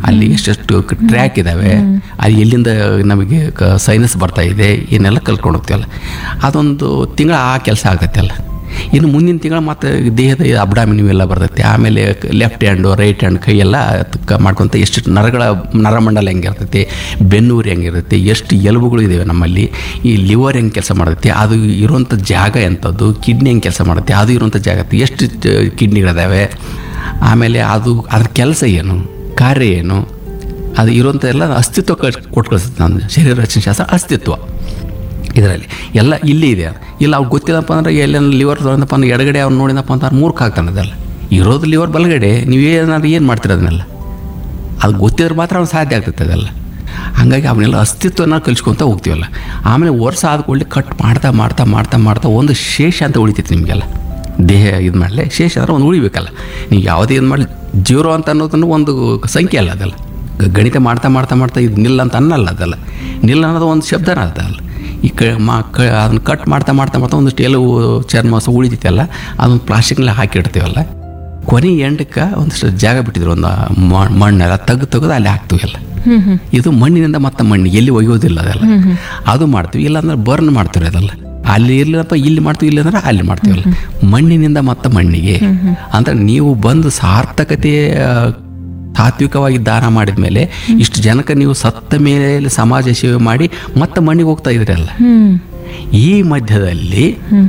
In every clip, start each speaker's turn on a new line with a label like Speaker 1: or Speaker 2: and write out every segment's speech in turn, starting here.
Speaker 1: ಅಲ್ಲಿ ಎಷ್ಟೆಷ್ಟು ಟ್ರ್ಯಾಕ್ ಇದ್ದಾವೆ ಅಲ್ಲಿ ಎಲ್ಲಿಂದ ನಮಗೆ ಸೈನಸ್ ಬರ್ತಾ ಇದೆ ಏನೆಲ್ಲ ಕಲ್ತ್ಕೊಂಡು ಹೋಗ್ತೀವಲ್ಲ ಅದೊಂದು ತಿಂಗಳ ಆ ಕೆಲಸ ಆಗತ್ತೆ ಅಲ್ಲ ಇನ್ನು ಮುಂದಿನ ತಿಂಗಳು ಮತ್ತೆ ದೇಹದ ಅಬ್ಡಾಮಿನ್ ಇವೆಲ್ಲ ಬರ್ತೈತೆ ಆಮೇಲೆ ಲೆಫ್ಟ್ ಹ್ಯಾಂಡು ರೈಟ್ ಹ್ಯಾಂಡ್ ಕೈ ಎಲ್ಲ ಕ- ಮಾಡ್ಕೊಂತ ಎಷ್ಟು ನರಗಳ ನರಮಂಡಲ ಹೆಂಗಿರ್ತೈತಿ ಬೆನ್ನೂರು ಹೆಂಗಿರ್ತೈತಿ ಎಷ್ಟು ಎಲುಬುಗಳು ಇದ್ದಾವೆ ನಮ್ಮಲ್ಲಿ ಈ ಲಿವರ್ ಹೆಂಗೆ ಕೆಲಸ ಮಾಡುತ್ತೆ ಅದು ಇರುವಂಥ ಜಾಗ ಎಂಥದ್ದು ಕಿಡ್ನಿ ಹೆಂಗೆ ಕೆಲಸ ಮಾಡುತ್ತೆ ಅದು ಇರುವಂಥ ಜಾಗ ಎಷ್ಟು ಕಿಡ್ನಿಗಳಿದ್ದಾವೆ ಆಮೇಲೆ ಅದು ಅದ್ರ ಕೆಲಸ ಏನು ಕಾರ್ಯ ಏನು ಅದು ಇರುವಂಥ ಎಲ್ಲ ಅಸ್ತಿತ್ವ ಕೊಟ್ಟು ಕಳಿಸುತ್ತೆ ನಮ್ಮ ಶರೀರ ರಚನೆ ಶಾಸ್ತ್ರ ಅಸ್ತಿತ್ವ ಇದರಲ್ಲಿ ಎಲ್ಲ ಇಲ್ಲಿ ಇದೆ ಇಲ್ಲ ಅವ್ರು ಗೊತ್ತಿಲ್ಲಪ್ಪ ಅಂದ್ರೆ ಎಲ್ಲೇನು ಲಿವರ್ ತೊಗೊಂಡಪ್ಪ ಅಂದ್ರೆ ಎಡಗಡೆ ಅವ್ನು ನೋಡಿದಪ್ಪ ಅಂತ ಮೂರ್ಖ ಆಗ್ತಾನೆ ಅದೆಲ್ಲ ಇರೋದು ಲಿವರ್ ಬಲಗಡೆ ನೀವೇನಾದ್ರು ಏನು ಮಾಡ್ತೀರ ಅದನ್ನೆಲ್ಲ ಅದು ಗೊತ್ತಿದ್ರೆ ಮಾತ್ರ ಅವ್ನು ಸಾಧ್ಯ ಆಗ್ತೈತೆ ಅದೆಲ್ಲ ಹಾಗಾಗಿ ಅವನ್ನೆಲ್ಲ ಅಸ್ತಿತ್ವನ ಕಲಿಸ್ಕೊತ ಹೋಗ್ತೀವಲ್ಲ ಆಮೇಲೆ ವರ್ಷ ಆದ ಕೂಡಲೇ ಕಟ್ ಮಾಡ್ತಾ ಮಾಡ್ತಾ ಮಾಡ್ತಾ ಮಾಡ್ತಾ ಒಂದು ಶೇಷ ಅಂತ ಉಳಿತೈತೆ ನಿಮಗೆಲ್ಲ ದೇಹ ಇದು ಮಾಡಲಿ ಶೇಷ ಅಂದ್ರೆ ಒಂದು ಉಳಿಬೇಕಲ್ಲ ನೀವು ಯಾವುದೇ ಇದು ಮಾಡಲಿ ಜೀರೋ ಅಂತ ಅನ್ನೋದನ್ನು ಒಂದು ಸಂಖ್ಯೆ ಅಲ್ಲ ಅದೆಲ್ಲ ಗ- ಗಣಿತ ಮಾಡ್ತಾ ಮಾಡ್ತಾ ಮಾಡ್ತಾ ಇದು ನಿಲ್ಲ ಅಂತ ಅನ್ನಲ್ಲ ಅದಲ್ಲ ನಿಲ್ಲ ಅನ್ನೋದು ಒಂದು ಶಬ್ದನ ಅದಲ್ಲ ಈ ಕ ಮಾ ಕ ಅದನ್ನು ಕಟ್ ಮಾಡ್ತಾ ಮಾಡ್ತಾ ಮಾಡ್ತಾ ಒಂದಿಷ್ಟು ಎಲ್ಲವು ಚರ್ಮ ಸ ಉಳಿತೈತಲ್ಲ ಅದೊಂದು ಪ್ಲಾಸ್ಟಿಕ್ನೆಲ್ಲ ಹಾಕಿಡ್ತೀವಲ್ಲ ಕೊನೆ ಎಂಡಕ್ಕೆ ಒಂದಿಷ್ಟು ಜಾಗ ಬಿಟ್ಟಿದ್ರು ಒಂದು ಮ- ಮಣ್ಣೆಲ್ಲ ತೆಗ್ದು ತೆಗೆದು ಅಲ್ಲಿ ಹಾಕ್ತೀವಲ್ಲ ಇದು ಮಣ್ಣಿನಿಂದ ಮತ್ತೆ ಮಣ್ಣು ಎಲ್ಲಿ ಒಯ್ಯೋದಿಲ್ಲ ಅದೆಲ್ಲ ಅದು ಮಾಡ್ತೀವಿ ಇಲ್ಲಾಂದ್ರೆ ಬರ್ನ್ ಮಾಡ್ತೀವಿ ಅದೆಲ್ಲ ಅಲ್ಲಿ ಇರ್ಲಿಲ್ಲಪ್ಪ ಇಲ್ಲಿ ಮಾಡ್ತೀವಿ ಇಲ್ಲ ಅಂದ್ರೆ ಅಲ್ಲಿ ಮಾಡ್ತೀವಲ್ಲ ಮಣ್ಣಿನಿಂದ ಮತ್ತೆ ಮಣ್ಣಿಗೆ ಅಂದ್ರೆ ನೀವು ಬಂದು ಸಾರ್ಥಕತೆ ಆ, ತಾತ್ವಿಕವಾಗಿ ದಾನ ಮಾಡಿದ ಮೇಲೆ ಇಷ್ಟು ಜನಕ್ಕೆ ನೀವು ಸತ್ತ ಮೇಲೆ ಸಮಾಜ ಸೇವೆ ಮಾಡಿ ಮತ್ತೆ ಮಣ್ಣಿಗೆ ಹೋಗ್ತಾ ಇದ್ರಲ್ಲ
Speaker 2: ಹ್ಮ್
Speaker 1: ಈ ಮಧ್ಯದಲ್ಲಿ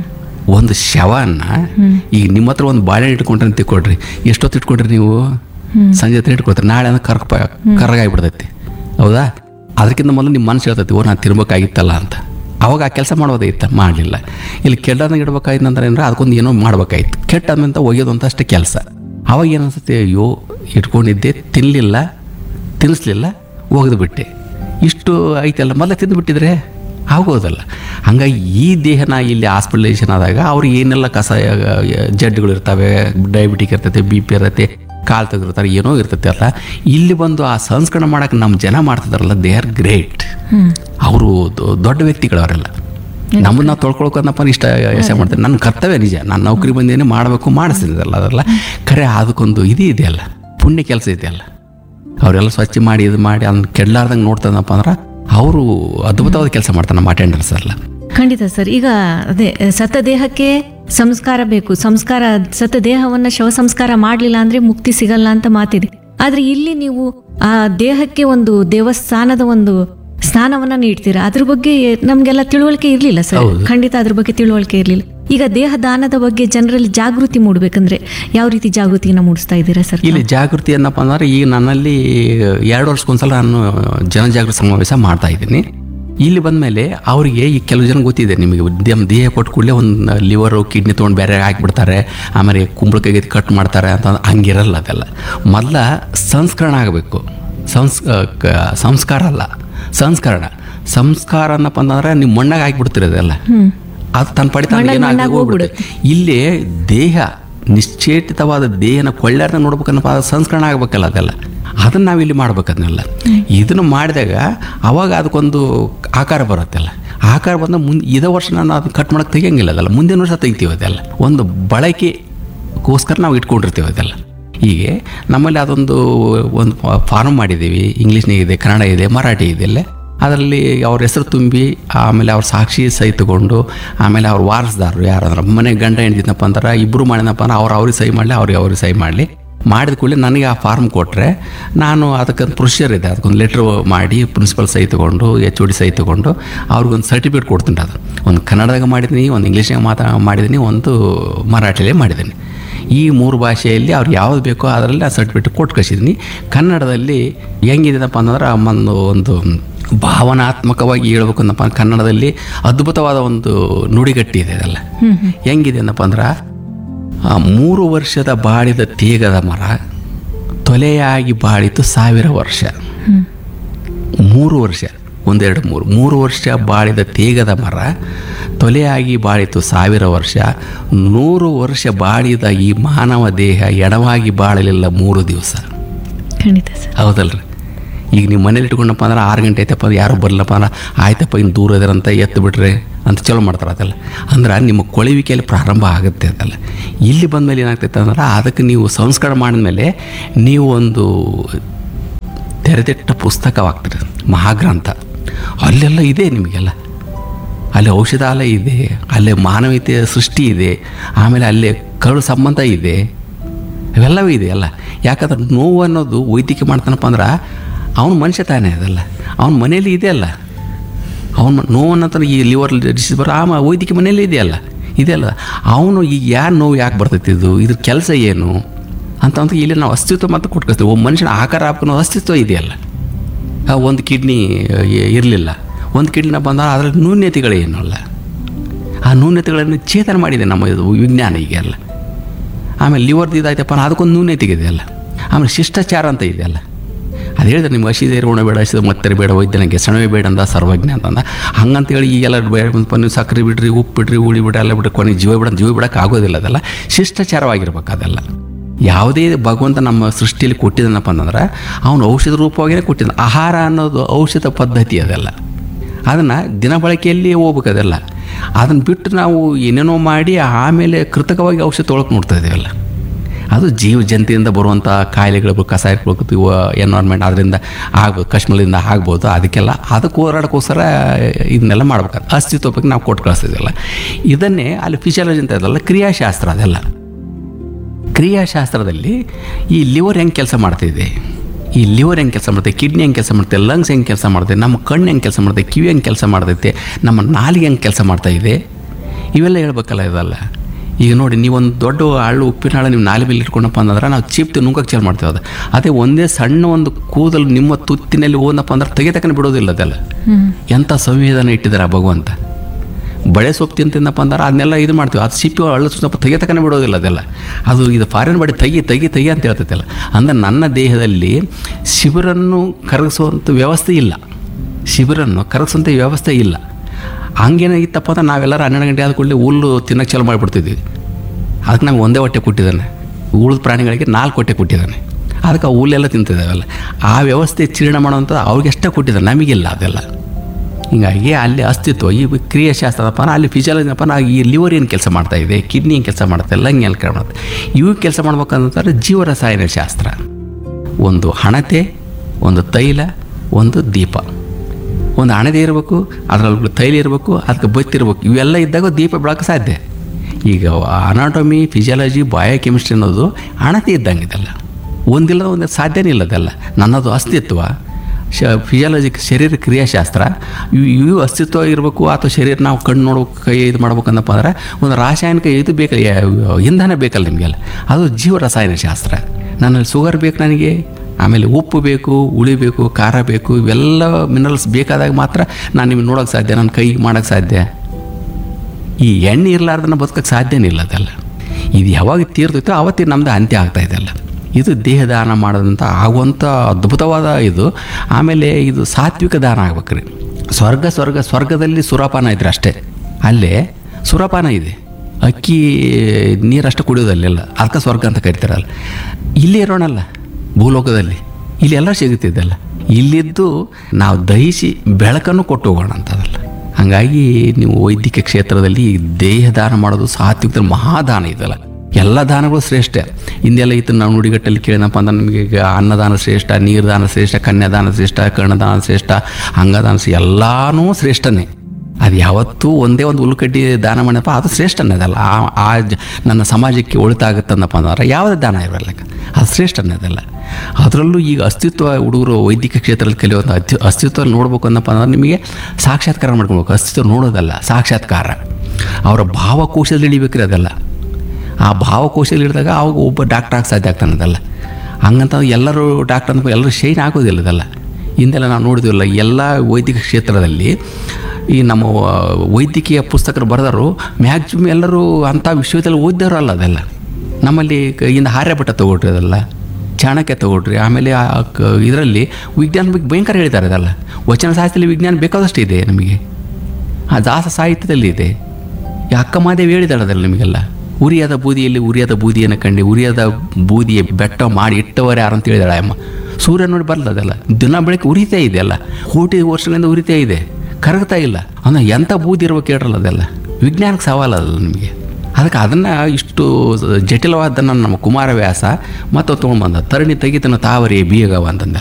Speaker 1: ಒಂದು ಶವನ್ನ ಈಗ ನಿಮ್ಮ ಹತ್ರ ಒಂದು ಬಾಳೆಹಣ್ಣು ಇಟ್ಕೊಂಡ್ರೆ ಅಂತ ತಿಳ್ಕೊಡ್ರಿ ಎಷ್ಟೊತ್ತು ಇಟ್ಕೊಂಡ್ರಿ ನೀವು ಸಂಜೆ ಹತ್ರ ಇಟ್ಕೊಳ್ತೀರಿ ನಾಳೆ ಅಂದ್ರೆ ಕರ್ಕ ಕರ್ಗಾಗ್ಬಿಡ್ತೈತಿ ಹೌದಾ ಅದಕ್ಕಿಂತ ಮೊದಲು ನಿಮ್ಮ ಮನಸ್ಸು ಹೇಳ್ತೈತಿ ಓ ನಾನು ತಿರ್ಬೇಕಾಗಿತ್ತಲ್ಲ ಅಂತ ಅವಾಗ ಆ ಕೆಲಸ ಮಾಡೋದೈತ ಮಾಡಲಿಲ್ಲ ಇಲ್ಲಿ ಕೆಟ್ಟದಾಗ ಇಡ್ಬೇಕಾಯ್ತು ಅಂದ್ರೆ ಏನಾರ ಅದಕ್ಕೊಂದು ಏನೋ ಮಾಡ್ಬೇಕಾಯ್ತು ಕೆಟ್ಟಾದ್ಮೇಲೆ ಒಗೆಯೋದು ಅಂತ ಅಷ್ಟೇ ಕೆಲಸ ಅವಾಗ ಏನನ್ಸುತ್ತೆ ಅಯ್ಯೋ ಇಟ್ಕೊಂಡಿದ್ದೆ ತಿನ್ನಲಿಲ್ಲ ತಿನ್ನಿಸ್ಲಿಲ್ಲ ಒಗೆದು ಬಿಟ್ಟೆ ಇಷ್ಟು ಐತಲ್ಲ ಮೊದಲೇ ತಿಂದು ಬಿಟ್ಟಿದ್ರೆ ಆಗೋದಲ್ಲ ಹಂಗಾಗಿ ಈ ದೇಹನ ಇಲ್ಲಿ ಹಾಸ್ಪಿಟಲೈಸೇಷನ್ ಆದಾಗ ಅವ್ರಿಗೆ ಏನೆಲ್ಲ ಕಸ ಜಡ್ಡುಗಳು ಇರ್ತವೆ ಡಯಾಬಿಟಿಕ್ ಇರ್ತೈತೆ ಬಿ ಪಿ ಇರ್ತೈತೆ ಕಾಲು ತೆಗೆದಿರ್ತಾರೆ ಏನೋ ಇರ್ತೈತೆ ಅಲ್ಲ ಇಲ್ಲಿ ಬಂದು ಆ ಸಂಸ್ಕರಣ ಮಾಡೋಕೆ ನಮ್ಮ ಜನ ಮಾಡ್ತಿದಾರಲ್ಲ ದೇ ಆರ್ ಗ್ರೇಟ್ ಅವರು ದೊಡ್ಡ ವ್ಯಕ್ತಿಗಳವರೆಲ್ಲ ನಮ್ಮನ್ನ ನಾವು ತೊಳ್ಕೊಳ್ಕೊಂಡಪ್ಪ ಇಷ್ಟ ಎಸೆ ಮಾಡ್ತಾರೆ ನನ್ನ ಕರ್ತವ್ಯ ನಿಜ ನಾನು ನೌಕರಿ ಬಂದೇನೆ ಮಾಡಬೇಕು ಮಾಡಿಸ್ತಿದ್ದಲ್ಲ ಅದೆಲ್ಲ ಖರೆ ಅದಕ್ಕೊಂದು ಇದು ಇದೆಯಲ್ಲ ಪುಣ್ಯ ಕೆಲಸ ಇದೆಯಲ್ಲ ಅವರೆಲ್ಲ ಸ್ವಚ್ಛ ಮಾಡಿ ಇದು ಮಾಡಿ ಅದನ್ನ ಕೆಡ್ಲಾರ್ದಂಗೆ ನೋಡ್ತಾನಪ್ಪ ಅಂದ್ರೆ ಅವರು ಅದ್ಭುತವಾದ ಕೆಲಸ ಮಾಡ್ತಾರೆ ನಮ್ಮ ಅಟೆಂಡರ್ಸ್ ಎಲ್ಲ
Speaker 2: ಖಂಡಿತ ಸರ್ ಈಗ ಅದೇ ಸತ್ತ ದೇಹಕ್ಕೆ ಸಂಸ್ಕಾರ ಬೇಕು ಸಂಸ್ಕಾರ ಸತ್ತ ದೇಹವನ್ನ ಶವ ಸಂಸ್ಕಾರ ಮಾಡಲಿಲ್ಲ ಅಂದ್ರೆ ಮುಕ್ತಿ ಸಿಗಲ್ಲ ಅಂತ ಮಾತಿದೆ ಆದ್ರೆ ಇಲ್ಲಿ ನೀವು ಆ ದೇಹಕ್ಕೆ ಒಂದು ದೇವಸ್ಥಾನದ ಒಂದು ಸ್ನಾನವನ್ನ ನೀಡ್ತೀರಾ ಅದ್ರ ಬಗ್ಗೆ ನಮ್ಗೆಲ್ಲ ತಿಳುವಳಿಕೆ ಇರ್ಲಿಲ್ಲ ಸರ್
Speaker 1: ಹೌದು.
Speaker 2: ಖಂಡಿತ ಅದ್ರ ಬಗ್ಗೆ ತಿಳುವಳಿಕೆ ಇರ್ಲಿಲ್ಲ ಈಗ ದೇಹ ದಾನದ ಬಗ್ಗೆ ಜನರಲ್ಲಿ ಜಾಗೃತಿ ಮೂಡ್ಬೇಕಂದ್ರೆ ಯಾವ ರೀತಿ ಜಾಗೃತಿಯನ್ನ ಮೂಡಿಸ್ತಾ ಇದ್ದೀರಾ ಸರ್
Speaker 1: ಇಲ್ಲಿ ಜಾಗೃತಿ ಏನಪ್ಪ ಅಂದ್ರೆ ಈಗ ನನ್ನಲ್ಲಿ ಎರಡು ವರ್ಷಕ್ಕೊಂದ್ಸಲ ನಾನು ಜನಜಾಗೃತಿ ಸಮಾವೇಶ ಮಾಡ್ತಾ ಇದ್ದೀನಿ ಇಲ್ಲಿ ಬಂದಮೇಲೆ ಅವರಿಗೆ ಈ ಕೆಲವು ಜನ ಗೊತ್ತಿದೆ ನಿಮಗೆ ನಮ್ಮ ದೇಹ ಕೊಟ್ಟು ಕೂಡಲೇ ಒಂದು ಲಿವರು ಕಿಡ್ನಿ ತೊಗೊಂಡು ಬೇರೆ ಹಾಕಿಬಿಡ್ತಾರೆ ಆಮೇಲೆ ಕುಂಬಳಕಾಯಿ ಕಟ್ ಮಾಡ್ತಾರೆ ಅಂತ ಹಂಗಿರಲ್ಲ ಅದೆಲ್ಲ ಮೊದಲ ಸಂಸ್ಕರಣ ಆಗಬೇಕು ಸಂಸ್ ಕ- ಸಂಸ್ಕಾರ ಅಲ್ಲ ಸಂಸ್ಕರಣ ಸಂಸ್ಕಾರ ಅನ್ನಪ್ಪ ಅಂತಂದ್ರೆ ನೀವು ಮಣ್ಣಾಗ ಹಾಕಿಬಿಡ್ತೀರಿ ಅದೆಲ್ಲ ಅದು ತನ್ನ ಪಡಿ ತಾನು
Speaker 2: ಮಣ್ಣಾಗ್
Speaker 1: ಏನಾಗಿ
Speaker 2: ಮಣ್ಣಾಗ್
Speaker 1: ಹೋಗ್ಬಿಡುತ್ತೆ ಇಲ್ಲಿ ದೇಹ ನಿಶ್ಚೇಟಿತವಾದ ದೇಹನ ಕೊಳ್ಳಾರ್ದ ನೋಡ್ಬೇಕನ್ನಪ್ಪ ಅದು ಸಂಸ್ಕರಣ ಆಗ್ಬೇಕಲ್ಲ ಅದೆಲ್ಲ ಅದನ್ನ ನಾವಿಲ್ಲಿ ಮಾಡ್ಬೇಕದನ್ನೆಲ್ಲ ಇದನ್ನು ಮಾಡಿದಾಗ ಅವಾಗ ಅದಕ್ಕೊಂದು ಆಕಾರ ಬರುತ್ತಲ್ಲ ಆಕಾರ ಬಂದ ಮುಂದೆ ಇದೇ ವರ್ಷ ನಾನು ಅದನ್ನ ಕಟ್ ಮಾಡಕ್ಕೆ ತೆಗಿಯಂಗಿಲ್ಲ ಅದಲ್ಲ ಮುಂದಿನ ವರ್ಷ ತೆಗಿತೀವಿ ಅದೆಲ್ಲ ಒಂದು ಬಳಕೆಗೋಸ್ಕರ ನಾವು ಇಟ್ಕೊಂಡಿರ್ತೀವಿ ಅದೆಲ್ಲ ಹೀಗೆ ನಮ್ಮಲ್ಲಿ ಅದೊಂದು ಒಂದು ಫಾರ್ಮ್ ಮಾಡಿದ್ದೀವಿ ಇಂಗ್ಲೀಷ್ನಾಗ ಇದೆ ಕನ್ನಡ ಇದೆ ಮರಾಠಿ ಇದೆ ಅಲ್ಲೇ ಅದರಲ್ಲಿ ಅವ್ರ ಹೆಸರು ತುಂಬಿ ಆಮೇಲೆ ಅವ್ರ ಸಾಕ್ಷಿ ಸಹಿ ತಗೊಂಡು ಆಮೇಲೆ ಅವ್ರ ವಾರಸ್ದಾರರು ಯಾರಂದ್ರೆ ಮನೆ ಗಂಡ ಹೆಂಡ್ತಿದ್ನಪ್ಪ ಅಂದ್ರೆ ಇಬ್ಬರು ಮಾಡಿದಪ್ಪ ಅಂದ್ರೆ ಅವ್ರು ಅವ್ರಿಗೆ ಸಹಿ ಮಾಡಲಿ ಅವ್ರಿಗೆ ಅವ್ರಿಗೆ ಸಹಿ ಮಾಡಲಿ ಮಾಡಿದ ಕೂಡಲೇ ನನಗೆ ಆ ಫಾರ್ಮ್ ಕೊಟ್ಟರೆ ನಾನು ಅದಕ್ಕೊಂದು ಪ್ರೊಸೀಜರ್ ಇದೆ ಅದಕ್ಕೊಂದು ಲೆಟ್ರ್ ಮಾಡಿ ಪ್ರಿನ್ಸಿಪಲ್ ಸಹಿ ತೊಗೊಂಡು ಎಚ್ ಒ ಡಿ ಸಹಿ ತೊಗೊಂಡು ಅವ್ರಿಗೊಂದು ಸರ್ಟಿಫಿಕೇಟ್ ಕೊಡ್ತೀನಿ ಅದು ಒಂದು ಕನ್ನಡದಾಗ ಮಾಡಿದ್ದೀನಿ ಒಂದು ಇಂಗ್ಲೀಷ್ನಾಗ ಮಾತಾ ಮಾಡಿದ್ದೀನಿ ಒಂದು ಮರಾಠಿಲೇ ಮಾಡಿದ್ದೀನಿ ಈ ಮೂರು ಭಾಷೆಯಲ್ಲಿ ಅವ್ರು ಯಾವ್ದು ಬೇಕೋ ಅದರಲ್ಲಿ ಆ ಸರ್ಟಿಫಿಕೇಟ್ ಕೊಟ್ಟು ಕಳಿಸಿದ್ದೀನಿ ಕನ್ನಡದಲ್ಲಿ ಹೆಂಗಿದೆನಪ್ಪ ಅಂತಂದ್ರೆ ಒಂದು ಒಂದು ಭಾವನಾತ್ಮಕವಾಗಿ ಹೇಳ್ಬೇಕು ಅನ್ನಪ್ಪ ಅಂದ್ರೆ ಕನ್ನಡದಲ್ಲಿ ಅದ್ಭುತವಾದ ಒಂದು ನುಡಿಗಟ್ಟಿ ಇದೆ ಅದೆಲ್ಲ ಹೆಂಗಿದೆ ಅನ್ನಪ್ಪ ಅಂದ್ರೆ ಆ ಮೂರು ವರ್ಷದ ಬಾಳಿದ ತೇಗದ ಮರ ತೊಲೆಯಾಗಿ ಬಾಳಿತು ಸಾವಿರ ವರ್ಷ ಮೂರು ವರ್ಷ ಒಂದೆರಡು ಮೂರು ಮೂರು ವರ್ಷ ಬಾಳಿದ ತೇಗದ ಮರ ತೊಲೆಯಾಗಿ ಬಾಳಿತು ಸಾವಿರ ವರ್ಷ ನೂರು ವರ್ಷ ಬಾಳಿದ ಈ ಮಾನವ ದೇಹ ಎಡವಾಗಿ ಬಾಳಲಿಲ್ಲ ಮೂರು ದಿವಸ
Speaker 2: ಖಂಡಿತ ಸರ್
Speaker 1: ಹೌದಲ್ರಿ ಈಗ ನೀವು ಮನೇಲಿ ಇಟ್ಕೊಂಡಪ್ಪ ಅಂದ್ರೆ ಆರು ಗಂಟೆ ಐತಪ್ಪ ಅಂದ್ರೆ ಯಾರು ಬರಲಪ್ಪ ಅಂದ್ರೆ ಆಯ್ತಪ್ಪ ಇನ್ನು ದೂರ ಇದಾರಂತ ಎತ್ತು ಬಿಟ್ರೆ ಅಂತ ಚಲೋ ಮಾಡ್ತಾರೆ ಅದೆಲ್ಲ ಅಂದ್ರೆ ನಿಮ್ಮ ಕೊಳೆವಿಕೆಯಲ್ಲಿ ಪ್ರಾರಂಭ ಆಗುತ್ತೆ ಅದೆಲ್ಲ ಇಲ್ಲಿ ಬಂದಮೇಲೆ ಏನಾಗ್ತೈತೆ ಅಂದ್ರೆ ಅದಕ್ಕೆ ನೀವು ಸಂಸ್ಕಾರ ಮಾಡಿದ್ಮೇಲೆ ನೀವು ಒಂದು ತೆರೆದಿಟ್ಟ ಪುಸ್ತಕವಾಗ್ತದೆ ಮಹಾಗ್ರಂಥ ಅಲ್ಲೆಲ್ಲ ಇದೆ ನಿಮಗೆಲ್ಲ ಅಲ್ಲಿ ಔಷಧಾಲಯ ಇದೆ ಅಲ್ಲಿ ಮಾನವೀಯತೆಯ ಸೃಷ್ಟಿ ಇದೆ ಆಮೇಲೆ ಅಲ್ಲಿ ಕರುಳು ಸಂಬಂಧ ಇದೆ ಅವೆಲ್ಲವೂ ಇದೆ ಅಲ್ಲ ಯಾಕಂದ್ರೆ ನೋವು ಅನ್ನೋದು ವೈದ್ಯಕೀಯ ಮಾಡ್ತಾನಪ್ಪ ಅಂದ್ರೆ ಅವನ ಮನುಷ್ಯ ತಾನೇ ಅದಲ್ಲ ಅವನ ಮನೇಲಿ ಇದೆ ಅಲ್ಲ ಅವನ ನೋವನ್ನ ಈ ಲಿವರ್ ಡಿಸೀಸ್ ಬರೋ ಆ ಮ- ವೈದ್ಯಕೀಯ ಮನೇಲಿ ಇದೆಯಲ್ಲ ಇದೆಯಲ್ಲ ಅವನು ಈಗ ಯಾರು ನೋವು ಯಾಕೆ ಬರ್ತೈತಿ ಇದು ಇದ್ರ ಕೆಲಸ ಏನು ಅಂತ ಅಂತ ಇಲ್ಲಿ ನಾವು ಅಸ್ತಿತ್ವ ಮಾತ್ರ ಕೊಟ್ಕೊಳ್ತೀವಿ ಒಬ್ಬ ಮನುಷ್ಯನ ಆಕಾರ ಹಾಕೋದು ಅಸ್ತಿತ್ವ ಇದೆಯಲ್ಲ ಆ ಒಂದು ಕಿಡ್ನಿ ಇರಲಿಲ್ಲ ಒಂದು ಕಿಡ್ನಿನ ಬಂದಾಗ ಅದರಲ್ಲಿ ನ್ಯೂನ್ಯತೆಗಳೇನು ಅಲ್ಲ ಆ ನ್ಯೂನ್ಯತೆಗಳನ್ನು ಚೇತನ ಮಾಡಿದೆ ನಮ್ಮ ಇದು ವಿಜ್ಞಾನ ಈಗ ಎಲ್ಲ ಆಮೇಲೆ ಲಿವರ್ದು ಇದಾಯ್ತಪ್ಪ ಅಂದ್ರೆ ಅದಕ್ಕೊಂದು ನ್ಯೂನ್ಯತೆ ಇದೆಯಲ್ಲ ಆಮೇಲೆ ಶಿಷ್ಟಾಚಾರ ಅಂತ ಇದೆಯಲ್ಲ ಅದು ಹೇಳಿದ್ರೆ ನಿಮ್ಗೆ ಹಸಿದೆ ಋಣ ಬೇಡ ಹಸಿದ ಮತ್ತೆ ಬೇಡ ವೈದ್ಯನಿಗೆ ಸಣವೆ ಬೇಡ ಅಂದ ಸರ್ವಜ್ಞ ಅಂತಂದ ಹಂಗಂತೇಳಿ ಈಗೆಲ್ಲ ಬೇಡ ಬಂದಪ್ಪ ನೀವು ಸಕ್ಕರೆ ಬಿಡ್ರಿ ಉಪ್ಪು ಬಿಡ್ರಿ ಹುಳಿ ಬಿಡ್ರಿ ಎಲ್ಲ ಬಿಡ್ರಿ ಕೊನೆಗೆ ಜೀವ ಬಿಡ ಜೀವ ಬಿಡೋಕೆ ಆಗೋದಿಲ್ಲ ಅದೆಲ್ಲ ಶಿಷ್ಟಾಚಾರವಾಗಿರ್ಬೇಕು ಅದೆಲ್ಲ ಯಾವುದೇ ಭಗವಂತ ನಮ್ಮ ಸೃಷ್ಟಿಯಲ್ಲಿ ಕೊಟ್ಟಿದ್ದನಪ್ಪ ಅಂತಂದ್ರೆ ಅವನು ಔಷಧ ರೂಪವಾಗಿಯೇ ಕೊಟ್ಟಿದ್ದ ಆಹಾರ ಅನ್ನೋದು ಔಷಧ ಪದ್ಧತಿ ಅದೆಲ್ಲ ಅದನ್ನು ದಿನ ಬಳಕೆಯಲ್ಲಿ ಹೋಗ್ಬೇಕು ಅದೆಲ್ಲ ಅದನ್ನು ಬಿಟ್ಟು ನಾವು ಏನೇನೋ ಮಾಡಿ ಆಮೇಲೆ ಕೃತಕವಾಗಿ ಔಷಧ ತೊಗೊಳಕ್ಕೆ ನೋಡ್ತಾ ಇದ್ದೀವಲ್ಲ ಅದು ಜೀವ ಜಂತಿಯಿಂದ ಬರುವಂಥ ಕಾಯಿಲೆಗಳು ಕಸ ಇರ್ಬೇಕು ಎನ್ವೈರ್ಮೆಂಟ್ ಅದರಿಂದ ಆಗ್ಬೋದು ಕಶ್ಮಲದಿಂದ ಆಗ್ಬೋದು ಅದಕ್ಕೆಲ್ಲ ಅದಕ್ಕೆ ಹೋರಾಡೋಕ್ಕೋಸ್ಕರ ಇದನ್ನೆಲ್ಲ ಮಾಡ್ಬೇಕು ಅಸ್ತಿತ್ವ ಬಗ್ಗೆ ನಾವು ಕೊಟ್ಟು ಕಳಿಸ್ತಿದ್ವಲ್ಲ ಇದನ್ನೇ ಅಲ್ಲಿ ಫಿಸಿಯಾಲಜಿ ಅಂತ ಇದಲ್ಲ ಕ್ರಿಯಾಶಾಸ್ತ್ರ ಅದೆಲ್ಲ ಕ್ರಿಯಾಶಾಸ್ತ್ರದಲ್ಲಿ ಈ ಲಿವರ್ ಹೆಂಗೆ ಕೆಲಸ ಮಾಡ್ತಿದೆ ಈ ಲಿವರ್ ಹೆಂಗೆ ಕೆಲಸ ಮಾಡ್ತೈತೆ ಕಿಡ್ನಿ ಹೆಂಗೆ ಕೆಲಸ ಮಾಡ್ತೈತೆ ಲಂಗ್ಸ್ ಹೆಂಗೆ ಕೆಲಸ ಮಾಡ್ತೈತೆ ನಮ್ಮ ಕಣ್ಣು ಹೆಂಗೆ ಕೆಲಸ ಮಾಡ್ತೈತೆ ಕಿವಿ ಹೆಂಗೆ ಕೆಲಸ ಮಾಡ್ತೈತೆ ನಮ್ಮ ನಾಲಿಗೆ ಹೆಂಗೆ ಕೆಲಸ ಮಾಡ್ತಾ ಇದೆ ಇವೆಲ್ಲ ಹೇಳ್ಬೇಕಲ್ಲ ಇದಲ್ಲ ಈಗ ನೋಡಿ ನೀವೊಂದು ದೊಡ್ಡ ಹಳ್ಳು ಉಪ್ಪಿನ ಹಾಳು ನೀವು ನಾಲಿ ಮೇಲೆ ಇಟ್ಕೊಂಡಪ್ಪ ಅಂತಂದ್ರೆ ನಾವು ಚೀಪ್ತಿ ನುಂಗಕ್ಕೆ ಚಾಲು ಮಾಡ್ತೇವೆ ಅದು ಅದೇ ಒಂದೇ ಸಣ್ಣ ಒಂದು ಕೂದಲು ನಿಮ್ಮ ತುತ್ತಿನಲ್ಲಿ ಹೋದಪ್ಪ ಅಂದ್ರೆ ತೆಗೆತಕ್ಕನೆ ಬಿಡೋದಿಲ್ಲ ಅದೆಲ್ಲ ಎಂಥ ಸಂವೇದನೆ ಇಟ್ಟಿದ್ದಾರೆ ಆ ಭಗವಂತ ಬಳೆ ಸೊಪ್ಪು ತಿಂತಿದ್ದಪ್ಪ ಅಂದ್ರೆ ಅದನ್ನೆಲ್ಲ ಇದು ಮಾಡ್ತೀವಿ ಅದು ಸಿಪ್ಪಿ ಹಳ್ಳು ಸ್ವಲ್ಪ ತೆಗೆತಕ್ಕನೆ ಬಿಡೋದಿಲ್ಲ ಅದೆಲ್ಲ ಅದು ಇದು ಫಾರಿನ್ ಬಡಿ ತೆಗಿ ತೆಗಿ ತೆಗಿ ಅಂತ ಹೇಳ್ತೈತಲ್ಲ ಅಂದ್ರೆ ನನ್ನ ದೇಹದಲ್ಲಿ ಶಿಬಿರನ್ನು ಕರಗಿಸುವಂಥ ವ್ಯವಸ್ಥೆ ಇಲ್ಲ ಶಿಬಿರನ್ನು ಕರಗಿಸುವಂಥ ವ್ಯವಸ್ಥೆ ಇಲ್ಲ ಹಂಗೇನಾಗಿತ್ತಪ್ಪ ಅಂದ್ರೆ ನಾವೆಲ್ಲರೂ ಹನ್ನೆರಡು ಗಂಟೆ ಆದ ಕೂಡಲೇ ಹುಲ್ಲು ತಿನ್ನಕ್ಕೆ ಚಾಲು ಮಾಡಿಬಿಡ್ತಿದ್ವಿ ಅದಕ್ಕೆ ನಮ್ಗೆ ಒಂದೇ ಹೊಟ್ಟೆ ಕೊಟ್ಟಿದ್ದಾನೆ ಉಳಿದ ಪ್ರಾಣಿಗಳಿಗೆ ನಾಲ್ಕು ಹೊಟ್ಟೆ ಕೊಟ್ಟಿದ್ದಾನೆ ಅದಕ್ಕೆ ಆ ಹುಲ್ಲೆಲ್ಲ ತಿಂತಿದ್ದಾವೆಲ್ಲ ಆ ವ್ಯವಸ್ಥೆ ಚೀರ್ಣ ಮಾಡೋಂಥ ಅವ್ರಿಗೆಷ್ಟೇ ಕೊಟ್ಟಿದ್ದಾನೆ ನಮಗಿಲ್ಲ ಅದೆಲ್ಲ ಹಿಂಗಾಗಿ ಅಲ್ಲಿ ಅಸ್ತಿತ್ವ ಈ ಕ್ರಿಯಾಶಾಸ್ತ್ರದಪ್ಪ ಅಂದ್ರೆ ಅಲ್ಲಿ ಫಿಸಿಯಾಲಜಿನಪ್ಪ ನಾ ಈ ಲಿವರ್ ಏನು ಕೆಲಸ ಮಾಡ್ತಾ ಇದೆ ಕಿಡ್ನಿ ಏನು ಕೆಲಸ ಮಾಡ್ತಾ ಇಲ್ಲ ಲಂಗ್ ಏನು ಕೆಲಸ ಮಾಡುತ್ತೆ ಇವು ಕೆಲಸ ಮಾಡ್ಬೇಕಂತಾರೆ ಜೀವರಸಾಯನ ಶಾಸ್ತ್ರ ಒಂದು ಹಣತೆ ಒಂದು ತೈಲ ಒಂದು ದೀಪ ಒಂದು ಹಣತೆ ಇರಬೇಕು ಅದರಲ್ಲಿ ತೈಲ ಇರಬೇಕು ಅದಕ್ಕೆ ಬತ್ತಿರ್ಬೇಕು ಇವೆಲ್ಲ ಇದ್ದಾಗ ದೀಪ ಬೆಳಕು ಸಾಧ್ಯ ಈಗ ಅನಾಟಮಿ ಫಿಸಿಯಾಲಜಿ ಬಯೋಕೆಮಿಸ್ಟ್ರಿ ಅನ್ನೋದು ಹಣತೆ ಇದ್ದಂಗೆ ಇದೆಲ್ಲ ಒಂದಿಲ್ಲ ಒಂದು ಸಾಧ್ಯನೇ ಇಲ್ಲ ಅದೆಲ್ಲ ನನ್ನದು ಅಸ್ತಿತ್ವ ಶ ಫಿಸಿಯಾಲಜಿ ಶರೀರ ಕ್ರಿಯಾಶಾಸ್ತ್ರ ಇವು ಇವು ಅಸ್ತಿತ್ವ ಇರಬೇಕು ಅಥವಾ ಶರೀರ ನಾವು ಕಣ್ಣು ನೋಡ್ಬೇಕು ಕೈ ಇದು ಮಾಡ್ಬೇಕಂದಪ್ಪ ಅಂದ್ರೆ ಒಂದು ರಾಸಾಯನಿಕ ಇದು ಬೇಕಲ್ಲ ಯಾ- ಇಂಧನ ಬೇಕಲ್ಲ ನಿಮಗೆಲ್ಲ ಅದು ಜೀವ ರಸಾಯನ ಶಾಸ್ತ್ರ ನನ್ನಲ್ಲಿ ಶುಗರ್ ಬೇಕು ನನಗೆ ಆಮೇಲೆ ಉಪ್ಪು ಬೇಕು ಹುಳಿ ಬೇಕು ಖಾರ ಬೇಕು ಇವೆಲ್ಲ ಮಿನರಲ್ಸ್ ಬೇಕಾದಾಗ ಮಾತ್ರ ನಾನು ನಿಮಗೆ ನೋಡೋಕ್ಕೆ ಸಾಧ್ಯ ನನ್ನ ಕೈ ಮಾಡೋಕ್ಕೆ ಸಾಧ್ಯ ಈ ಎಣ್ಣೆ ಇರಲಾರ್ದನ್ನ ಬದುಕಕ್ಕೆ ಸಾಧ್ಯನೇ ಇಲ್ಲ ಅದೆಲ್ಲ ಇದು ಯಾವಾಗ ತೀರ್ತೈತೋ ಅವತ್ತಿನ ನಮ್ದು ಅಂತ್ಯ ಆಗ್ತಾ ಇದೆಲ್ಲ ಇದು ದೇಹ ದಾನ ಮಾಡೋದಂತ ಆಗುವಂಥ ಅದ್ಭುತವಾದ ಇದು ಆಮೇಲೆ ಇದು ಸಾತ್ವಿಕ ದಾನ ಆಗ್ಬೇಕ್ರಿ ಸ್ವರ್ಗ ಸ್ವರ್ಗ ಸ್ವರ್ಗದಲ್ಲಿ ಸುರಾಪಾನ ಇದ್ರೆ ಅಷ್ಟೇ ಅಲ್ಲೇ ಸುರಾಪಾನ ಇದೆ ಅಕ್ಕಿ ನೀರಷ್ಟು ಕುಡಿಯೋದಲ್ಲೆಲ್ಲ ಅದಕ್ಕೆ ಸ್ವರ್ಗ ಅಂತ ಕರಿತಾರಲ್ಲ ಇಲ್ಲಿ ಇರೋಣಲ್ಲ ಭೂಲೋಕದಲ್ಲಿ ಇಲ್ಲಿ ಎಲ್ಲ ಸಿಗುತ್ತಿದ್ದಲ್ಲ ಇಲ್ಲಿದ್ದು ನಾವು ದಹಿಸಿ ಬೆಳಕನ್ನು ಕೊಟ್ಟು ಹೋಗೋಣ ಅಂತದಲ್ಲ ಹಾಗಾಗಿ ನೀವು ವೈದ್ಯಕೀಯ ಕ್ಷೇತ್ರದಲ್ಲಿ ದೇಹ ದಾನ ಮಾಡೋದು ಸಾತ್ವಿಕ ಮಹಾದಾನ ಇದಲ್ಲ ಎಲ್ಲ ದಾನಗಳು ಶ್ರೇಷ್ಠ ಹಿಂದೆಲ್ಲ ಇತ್ತು ನಾವು ನುಡಿಗಟ್ಟಲ್ಲಿ ಕೇಳಿದಪ್ಪ ಅಂದ್ರೆ ನಮಗೆ ಈಗ ಅನ್ನದಾನ ಶ್ರೇಷ್ಠ ನೀರ್ದಾನ ಶ್ರೇಷ್ಠ ಕನ್ಯಾದಾನ ಶ್ರೇಷ್ಠ ಕರ್ಣದಾನ ಶ್ರೇಷ್ಠ ಅಂಗದಾನ ಶ್ರೇಷ್ಠ ಎಲ್ಲನೂ ಶ್ರೇಷ್ಠನೇ ಅದು ಯಾವತ್ತೂ ಒಂದೇ ಒಂದು ಹುಲ್ಕಡ್ಡಿ ದಾನ ಮಾಡಪ್ಪ ಅದು ಶ್ರೇಷ್ಠನೇ ಅದಲ್ಲ ಆ ಆ ಜ- ನನ್ನ ಸಮಾಜಕ್ಕೆ ಒಳಿತಾಗುತ್ತಂದಪ್ಪ ಅಂದ್ರೆ ಯಾವುದೇ ದಾನ ಇರಲ್ಲ ಅದು ಶ್ರೇಷ್ಠನೇ ಅದಲ್ಲ ಅದರಲ್ಲೂ ಈಗ ಅಸ್ತಿತ್ವ ಹುಡುಗರು ವೈದ್ಯಕೀಯ ಕ್ಷೇತ್ರದಲ್ಲಿ ಕಲಿಯುವಂಥ ಅತ್ಯ ಅಸ್ತಿತ್ವ ನೋಡ್ಬೇಕು ಅಂದಪ್ಪ ಅಂದ್ರೆ ನಿಮಗೆ ಸಾಕ್ಷಾತ್ಕಾರ ಮಾಡ್ಕೊಬೇಕು ಅಸ್ತಿತ್ವ ನೋಡೋದಲ್ಲ ಸಾಕ್ಷಾತ್ಕಾರ ಅವರ ಭಾವಕೋಶದಲ್ಲಿ ಇಳಿಬೇಕ್ರಿ ಅದೆಲ್ಲ ಆ ಭಾವಕೋಶದಲ್ಲಿ ಹಿಡಿದಾಗ ಅವಾಗ ಒಬ್ಬ ಡಾಕ್ಟರ್ ಆಗಿ ಸಾಧ್ಯ ಆಗ್ತಾನೆ ಅದಲ್ಲ ಹಂಗಂತ ಎಲ್ಲರೂ ಡಾಕ್ಟರ್ ಅಂತ ಎಲ್ಲರೂ ಶೈನ್ ಆಗೋದಿಲ್ಲ ಅದೆಲ್ಲ ಹಿಂದೆಲ್ಲ ನಾವು ನೋಡಿದ್ವಲ್ಲ ಎಲ್ಲ ವೈದ್ಯಕೀಯ ಕ್ಷೇತ್ರದಲ್ಲಿ ಈ ನಮ್ಮ ಆ, ವೈದ್ಯಕೀಯ ಪುಸ್ತಕರು ಬರೆದರು ಮ್ಯಾಕ್ಸಿಮಮ್ ಎಲ್ಲರೂ ಅಂಥ ವಿಶ್ವವಿದ್ಯಾಲಯ ಓದಿದವರಲ್ಲ ಅದೆಲ್ಲ ನಮ್ಮಲ್ಲಿ ಕ- ಇಂದ ಆರ್ಯಭಟ್ಟ ತಗೊಳ್ರಿ ಅದೆಲ್ಲ ಚಾಣಕ್ಯ ತಗೊಳ್ರಿ ಆಮೇಲೆ ಇದರಲ್ಲಿ ವಿಜ್ಞಾನ ಬಗ್ಗೆ ಭಯಂಕರ ಹೇಳ್ತಾರೆ ಅದೆಲ್ಲ ವಚನ ಸಾಹಿತ್ಯದಲ್ಲಿ ವಿಜ್ಞಾನ ಬೇಕಾದಷ್ಟು ಇದೆ ನಮಗೆ ಆ ದಾಸ ಸಾಹಿತ್ಯದಲ್ಲಿ ಇದೆ ಈ ಅಕ್ಕ ಮಾದೇವಿ ಹೇಳಿದಾಳೆ ಅದರಲ್ಲಿ ನಿಮಗೆಲ್ಲ ಉರಿಯಾದ ಬೂದಿಯಲ್ಲಿ ಉರಿಯಾದ ಬೂದಿಯನ್ನು ಕಂಡು ಉರಿಯಾದ ಬೂದಿಯ ಬೆಟ್ಟ ಮಾಡಿ ಇಟ್ಟವರೇ ಯಾರು ಅಂತ ಹೇಳಿದಾಳೆ ಅಮ್ಮ ಸೂರ್ಯ ನೋಡಿ ಬರಲ್ಲ ಅದೆಲ್ಲ ದಿನ ಬೆಳಗ್ಗೆ ಉರಿತಾ ಇದೆ ಅಲ್ಲ ಕೋಟಿ ವರ್ಷಗಳಿಂದ ಉರಿತಾ ಇದೆ ಕರಗ್ತಾ ಇಲ್ಲ ಅಂದ್ರೆ ಎಂಥ ಬೂದಿ ಇರ್ಬೇಕು ಹೇಳ್ರಲ್ಲ ಅದೆಲ್ಲ ವಿಜ್ಞಾನಕ್ಕೆ ಸವಾಲು ಅದಲ್ಲ ನಿಮಗೆ ಅದಕ್ಕೆ ಅದನ್ನು ಇಷ್ಟು ಜಟಿಲವಾದನ್ನು ನಮ್ಮ ಕುಮಾರವ್ಯಾಸ ಮತ್ತು ತೊಗೊಂಡ್ಬಂದ ತರಣಿ ತೆಗಿತನ ತಾವರಿ ಬೀಗವ ಅಂತಂದೆಲ್ಲ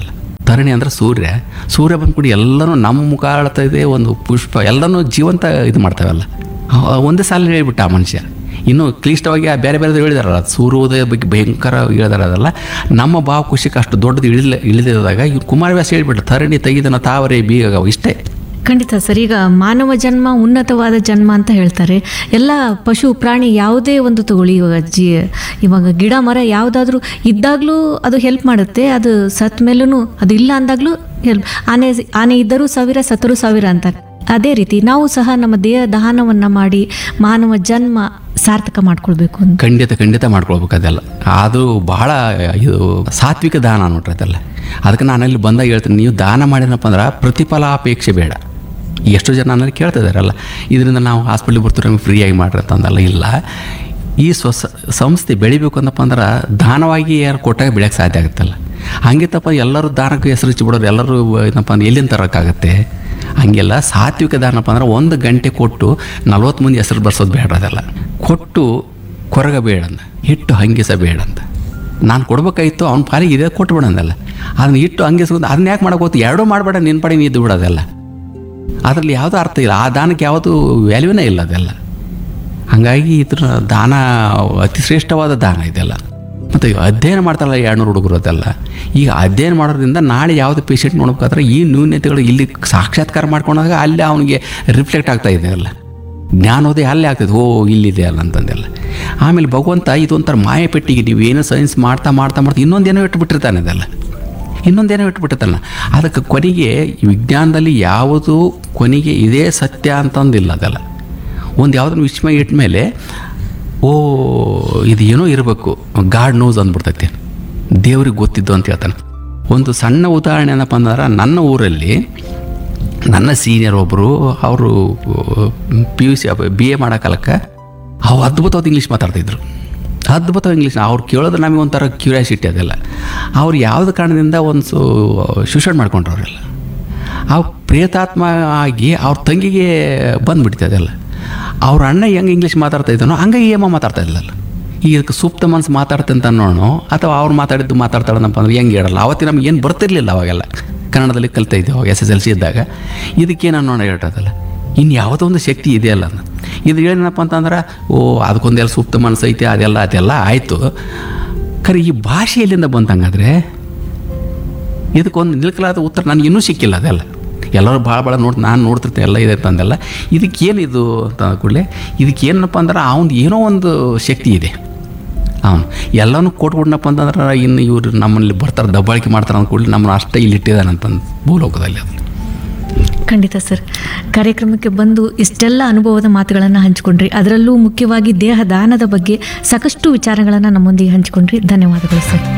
Speaker 1: ತರಣಿ ಅಂದ್ರೆ ಸೂರ್ಯ ಸೂರ್ಯ ಬಂದು ಕೂಡಿ ಎಲ್ಲನೂ ನಮ್ಮ ಮುಖ ಆಳ್ತಾ ಇದೆ ಒಂದು ಪುಷ್ಪ ಎಲ್ಲನೂ ಜೀವಂತ ಇದು ಮಾಡ್ತಾವಲ್ಲ ಅವ ಒಂದೇ ಸಾಲ ಹೇಳಿಬಿಟ್ಟ ಆ ಮನುಷ್ಯ ಇನ್ನು ಕ್ಲಿಷ್ಟವಾಗಿ ಆ ಬೇರೆ ಬೇರೆ ಹೇಳಿದಾರಲ್ಲ ಸೂರ್ಯೋದಯ ಬಗ್ಗೆ ಭಯಂಕರ ಹೇಳಿದಾರ ಅದಲ್ಲ ನಮ್ಮ ಭಾವ ಖುಷಿಗೆ ಅಷ್ಟು ದೊಡ್ಡದು ಇಳಿದ ಇಳಿದಿದಾಗ ಈ ಕುಮಾರವ್ಯಾಸ ಹೇಳ್ಬಿಟ್ಟ ತರಣಿ ತೆಗಿದನ ತಾವರೆ ಬೀಗ ಇಷ್ಟೇ
Speaker 2: ಖಂಡಿತ ಸರ್ ಈಗ ಮಾನವ ಜನ್ಮ ಉನ್ನತವಾದ ಜನ್ಮ ಅಂತ ಹೇಳ್ತಾರೆ ಎಲ್ಲ ಪಶು ಪ್ರಾಣಿ ಯಾವುದೇ ಒಂದು ತಗೊಳ್ಳಿ ಇವಾಗ ಜಿ ಇವಾಗ ಗಿಡ ಮರ ಯಾವುದಾದ್ರೂ ಇದ್ದಾಗಲೂ ಅದು ಹೆಲ್ಪ್ ಮಾಡುತ್ತೆ ಅದು ಸತ್ ಮೇಲೂ ಅದು ಇಲ್ಲ ಅಂದಾಗಲೂ ಹೆಲ್ಪ್ ಆನೆ ಆನೆ ಇದ್ದರೂ ಸಾವಿರ ಸತ್ತರೂ ಸಾವಿರ ಅಂತಾರೆ ಅದೇ ರೀತಿ ನಾವು ಸಹ ನಮ್ಮ ದೇಹ ದಹನವನ್ನು ಮಾಡಿ ಮಾನವ ಜನ್ಮ ಸಾರ್ಥಕ ಮಾಡ್ಕೊಳ್ಬೇಕು ಅಂತ
Speaker 1: ಖಂಡಿತ ಖಂಡಿತ ಮಾಡ್ಕೊಳ್ಬೇಕು ಅದೆಲ್ಲ ಅದು ಬಹಳ ಇದು ಸಾತ್ವಿಕ ದಾನ ನೋಡ್ರಿ ಅದೆಲ್ಲ ಅದಕ್ಕೆ ನಾನು ಅಲ್ಲಿ ಬಂದಾಗ ಹೇಳ್ತೀನಿ ನೀವು ದಾನ ಮಾಡಿನಪ್ಪ ಅಂದ್ರೆ ಪ್ರತಿಫಲಾಪೇಕ್ಷೆ ಬೇಡ ಎಷ್ಟೋ ಜನ ನನಗೆ ಕೇಳ್ತಿದಾರಲ್ಲ ಇದರಿಂದ ನಾವು ಹಾಸ್ಪಿಟ್ಲಿಗೆ ಬರ್ತೀವಿ ನಮಗೆ ಫ್ರೀಯಾಗಿ ಮಾಡ್ರಿ ಅಂತಂದಲ್ಲ ಇಲ್ಲ ಈ ಸ್ವಸ ಸಂಸ್ಥೆ ಬೆಳಿಬೇಕು ಅಂದಪ್ಪ ಅಂದ್ರೆ ದಾನವಾಗಿ ಯಾರು ಕೊಟ್ಟಾಗ ಬೆಳೆಯೋಕ್ಕೆ ಸಾಧ್ಯ ಆಗುತ್ತಲ್ಲ ಹಂಗೆ ತಪ್ಪ ಎಲ್ಲರೂ ದಾನಕ್ಕೆ ಹೆಸರು ಬಿಡೋರು ಎಲ್ಲರೂ ಏನಪ್ಪ ಅಂದ್ರೆ ಎಲ್ಲಿಂದ ತರೋಕ್ಕಾಗತ್ತೆ ಹಂಗೆಲ್ಲ ಸಾತ್ವಿಕ ದಾನಪ್ಪ ಅಂದ್ರೆ ಒಂದು ಗಂಟೆ ಕೊಟ್ಟು ನಲ್ವತ್ತು ಮಂದಿ ಹೆಸರು ಬರ್ಸೋದು ಬೇಡ ಅದೆಲ್ಲ ಕೊಟ್ಟು ಕೊರಗಬೇಡಂದ ಇಟ್ಟು ಹಂಗಿಸಬೇಡಂದ ನಾನು ಕೊಡ್ಬೇಕಾಗಿತ್ತು ಅವ್ನ ಪಾಲಿಗೆ ಇದೆ ಕೊಟ್ಟು ಬಿಡಂದಲ್ಲ ಅದನ್ನ ಇಟ್ಟು ಹಂಗಿಸ್ಕೊಂಡು ಅದನ್ನ ಯಾಕೆ ಮಾಡಕ್ಕೆ ಹೋಗ್ತು ಎರಡೂ ಮಾಡಬೇಡ ನಿನ್ನ ಪಾಡಿಗೆ ಇದ್ದು ಬಿಡೋದೆಲ್ಲ ಅದರಲ್ಲಿ ಯಾವುದೂ ಅರ್ಥ ಇಲ್ಲ ಆ ದಾನಕ್ಕೆ ಯಾವುದು ವ್ಯಾಲ್ಯೂನೇ ಇಲ್ಲ ಅದೆಲ್ಲ ಹಾಗಾಗಿ ಇದ್ರ ದಾನ ಅತಿ ಶ್ರೇಷ್ಠವಾದ ದಾನ ಇದೆಲ್ಲ ಮತ್ತು ಅಧ್ಯಯನ ಮಾಡ್ತಾರಲ್ಲ ಎರಡುನೂರು ಹುಡುಗರು ಅದೆಲ್ಲ ಈಗ ಅಧ್ಯಯನ ಮಾಡೋದ್ರಿಂದ ನಾಳೆ ಯಾವುದೇ ಪೇಷಂಟ್ ನೋಡ್ಬೇಕಾದ್ರೆ ಈ ನ್ಯೂನ್ಯತೆಗಳು ಇಲ್ಲಿ ಸಾಕ್ಷಾತ್ಕಾರ ಮಾಡ್ಕೊಂಡಾಗ ಅಲ್ಲಿ ಅವನಿಗೆ ರಿಫ್ಲೆಕ್ಟ್ ಆಗ್ತಾ ಇದೆ ಅಲ್ಲ ಜ್ಞಾನೋದಯ ಅಲ್ಲೇ ಆಗ್ತದೆ ಓ ಇಲ್ಲಿದೆ ಅಲ್ಲ ಅಂತಂದೆಲ್ಲ ಆಮೇಲೆ ಭಗವಂತ ಇದೊಂಥರ ಮಾಯ ಪೆಟ್ಟಿಗೆ ನೀವು ಏನೋ ಸೈನ್ಸ್ ಮಾಡ್ತಾ ಮಾಡ್ತಾ ಮಾಡ್ತಾ ಇನ್ನೊಂದೇನೋ ಇಟ್ಬಿಟ್ಟಿರ್ತಾನೆ ಅದೆಲ್ಲ ಇನ್ನೊಂದೇನೋ ಇಟ್ಬಿಟ್ಟಿರ್ತಾನೆ ಅದಕ್ಕೆ ಕೊನೆಗೆ ಈ ವಿಜ್ಞಾನದಲ್ಲಿ ಯಾವುದು ಕೊನೆಗೆ ಇದೇ ಸತ್ಯ ಅಂತಂದಿಲ್ಲ ಅದೆಲ್ಲ ಒಂದು ಯಾವುದನ್ನು ವಿಸ್ಮಯ ಇಟ್ಟ ಮೇಲೆ ಓ ಇದು ಏನೋ ಇರಬೇಕು ಗಾಡ್ ನೋಸ್ ಅಂದ್ಬಿಡ್ತೈತೆ ದೇವ್ರಿಗೆ ಗೊತ್ತಿದ್ದು ಅಂತ ಹೇಳ್ತಾನೆ ಒಂದು ಸಣ್ಣ ಉದಾಹರಣೆ ಏನಪ್ಪ ಅಂದ್ರೆ ನನ್ನ ಊರಲ್ಲಿ ನನ್ನ ಸೀನಿಯರ್ ಒಬ್ಬರು ಅವರು P U C B A ಮಾಡೋಕಾಲಕ್ಕೆ ಅವು ಅದ್ಭುತವಾದ ಇಂಗ್ಲೀಷ್ ಮಾತಾಡ್ತಿದ್ರು ಅದ್ಭುತವಾದ ಇಂಗ್ಲೀಷ್ ಅವ್ರು ಕೇಳೋದು ನಮಗೆ ಒಂಥರ ಕ್ಯೂರಿಯಾಸಿಟಿ ಅದೆಲ್ಲ ಅವ್ರು ಯಾವುದೇ ಕಾರಣದಿಂದ ಒಂದು ಸು ಶೋಷಣೆ ಮಾಡ್ಕೊಂಡ್ರು ಅವರೆಲ್ಲ ಆ ಪ್ರೇತಾತ್ಮ ಆಗಿ ಅವ್ರ ತಂಗಿಗೆ ಬಂದ್ಬಿಡ್ತು ಅದೆಲ್ಲ ಅವ್ರ ಅಣ್ಣ ಹೆಂಗೆ ಇಂಗ್ಲೀಷ್ ಮಾತಾಡ್ತಾ ಇದ್ದಾನೋ ಹಂಗೆ ಏಮ ಮಾತಾಡ್ತಾ ಇಲ್ಲಲ್ಲ ಈಗ ಇದಕ್ಕೆ ಸೂಕ್ತ ಮನಸ್ಸು ಮಾತಾಡ್ತಂತ ಅನ್ನೋಣ ಅಥವಾ ಅವ್ರು ಮಾತಾಡಿದ್ದು ಮಾತಾಡ್ತಾಳನಪ್ಪ ಅಂದ್ರೆ ಹೆಂಗೆ ಹೇಳಲ್ಲ ಅವತ್ತಿನ ನಮ್ಗೆ ಏನು ಬರ್ತಿರ್ಲಿಲ್ಲ ಅವಾಗೆಲ್ಲ ಕನ್ನಡದಲ್ಲಿ ಕಲಿತಾ ಇದ್ದೀವಿ ಅವಾಗ ಎಸ್ ಎಸ್ ಎಲ್ ಸಿ ಇದ್ದಾಗ ಇದಕ್ಕೇನು ಅನ್ನೋಣ ಹೇಳ್ತದಲ್ಲ ಇನ್ನು ಯಾವುದೋ ಒಂದು ಶಕ್ತಿ ಇದೆಯಲ್ಲ ಅನ್ನೋದು. ಇದು ಏನಪ್ಪ ಅಂತಂದ್ರೆ ಓ ಅದಕ್ಕೊಂದೆಲ್ಲ ಸೂಕ್ತ ಮನಸ್ಸು ಐತೆ ಅದೆಲ್ಲ ಅದೆಲ್ಲ ಆಯಿತು ಖರೆ ಈ ಭಾಷೆ ಎಲ್ಲಿಂದ ಬಂತಂಗಾದ್ರೆ ಇದಕ್ಕೊಂದು ನಿಲ್ಕಲಾದ ಉತ್ತರ ನನಗೆ ಇನ್ನೂ ಸಿಕ್ಕಿಲ್ಲ ಅದೆಲ್ಲ ಎಲ್ಲರೂ ಭಾಳ ಭಾಳ ನೋಡಿ ನಾನು ನೋಡ್ತಿರ್ತೀನಿ ಎಲ್ಲ ಇದೆ ಅಂತಂದೆಲ್ಲ ಇದಕ್ಕೇನಿದು ಅಂತ ಕೂಡಲೇ ಇದಕ್ಕೇನಪ್ಪ ಅಂದ್ರೆ ಅವನು ಏನೋ ಒಂದು ಶಕ್ತಿ ಇದೆ ಅವನು ಎಲ್ಲನೂ ಕೊಟ್ಬಿಡ್ನಪ್ಪ ಅಂತಂದ್ರೆ ಇನ್ನು ಇವ್ರು ನಮ್ಮಲ್ಲಿ ಬರ್ತಾರೆ ದಬ್ಬಾಳಿಕೆ ಮಾಡ್ತಾರೆ ಅಂದ ಕೂಡಲೇ ನಮ್ಮನ್ನು ಅಷ್ಟೇ ಇಲ್ಲಿ ಇಟ್ಟಿದ್ದಾನೆ ಅಂತಂದು ಭೂಲೋಕದಲ್ಲಿ ಅದು
Speaker 2: ಖಂಡಿತ ಸರ್ ಕಾರ್ಯಕ್ರಮಕ್ಕೆ ಬಂದು ಇಷ್ಟೆಲ್ಲ ಅನುಭವದ ಮಾತುಗಳನ್ನು ಹಂಚಿಕೊಂಡ್ರಿ ಅದರಲ್ಲೂ ಮುಖ್ಯವಾಗಿ ದೇಹ ದಾನದ ಬಗ್ಗೆ ಸಾಕಷ್ಟು ವಿಚಾರಗಳನ್ನು ನಮ್ಮೊಂದಿಗೆ ಹಂಚಿಕೊಂಡ್ರಿ ಧನ್ಯವಾದಗಳು ಸರ್